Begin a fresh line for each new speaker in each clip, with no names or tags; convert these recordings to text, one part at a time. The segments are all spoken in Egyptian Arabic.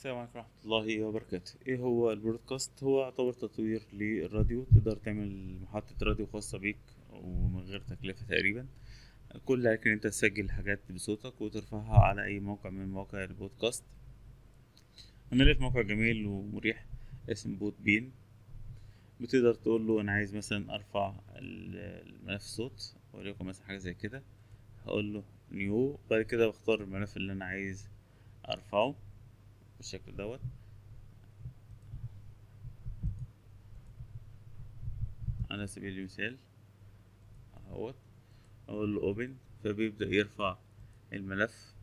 السلام عليكم ورحمة الله وبركاته ايه هو البرودكاست هو يعتبر تطوير للراديو تقدر تعمل محطة راديو خاصة بيك ومن غير تكلفة تقريبا كل اللي عليك ان انت تسجل حاجات بصوتك وترفعها على اي موقع من مواقع البودكاست انا لقيت موقع جميل ومريح اسمه بوت بين بتقدر تقول له انا عايز مثلا ارفع ال- الملف صوت وليكن مثلا حاجة زي كده هقول له نيو بعد كده بختار الملف اللي انا عايز ارفعه بالشكل دوت على سبيل المثال اهوت اقول له اوبن فبيبدأ يرفع الملف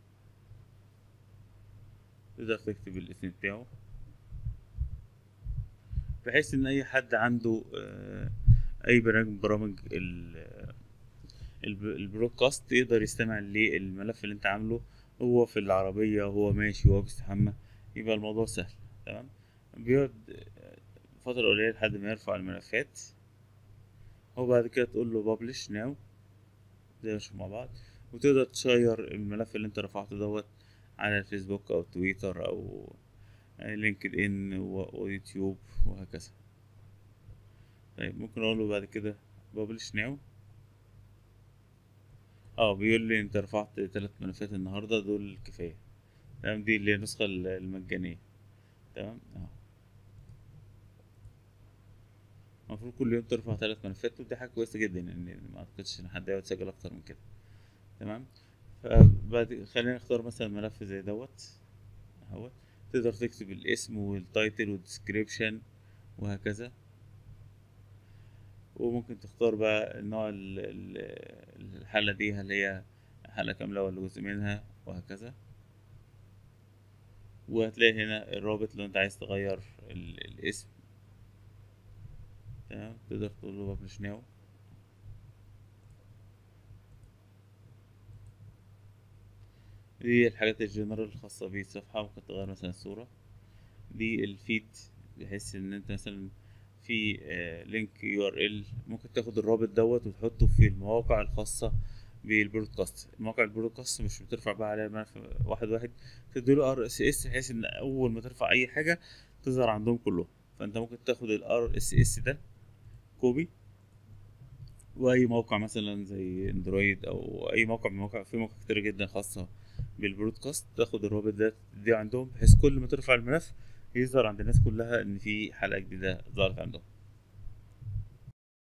تقدر تكتب الاسم بتاعه بحيث ان اي حد عنده آه، اي برنامج من برامج ال- الب- البرودكاست يقدر يستمع للملف اللي انت عامله هو في العربية وهو ماشي وهو بيستحمى يبقى الموضوع سهل تمام بيقعد فترة قليلة لحد ما يرفع الملفات وبعد كده تقول له بابلش ناو زي ما نشوف مع بعض وتقدر تشير الملف اللي انت رفعته دوت على الفيسبوك او تويتر او لينكد ان و- ويوتيوب وهكذا طيب ممكن اقول له بعد كده بابلش ناو اه بيقول لي انت رفعت تلات ملفات النهارده دول كفايه تمام دي اللي هي النسخه ال- المجانيه تمام اه المفروض كل يوم ترفع تلات ملفات ودي حاجه كويسه جدا يعني ما اعتقدش ان حد هيقعد يسجل اكتر من كده تمام فبعد خلينا نختار مثلا ملف زي دوت اهوت تقدر تكتب الاسم والتايتل والديسكريبشن وهكذا وممكن تختار بقى نوع ال- ال- الحالة دي هل هي حالة كاملة ولا جزء منها وهكذا وهتلاقي هنا الرابط لو انت عايز تغير ال- الاسم تمام تقدر تقول له ببلش ناو دي الحاجات الجنرال الخاصة بالصفحة ممكن تغير مثلا الصورة دي الفيد بحيث ان انت مثلا في آه، لينك يو ار ال ممكن تاخد الرابط دوت وتحطه في المواقع الخاصة بالبرودكاست مواقع البرودكاست مش بترفع بقى عليها ملف واحد واحد تديله ار اس اس بحيث ان اول ما ترفع اي حاجة تظهر عندهم كلهم فانت ممكن تاخد الار اس اس ده كوبي واي موقع مثلا زي اندرويد او اي موقع من المواقع في مواقع كتير جدا خاصة بالبرودكاست تاخد الرابط ده تديه عندهم بحيث كل ما ترفع الملف يظهر عند الناس كلها ان في حلقة جديدة ظهرت عندهم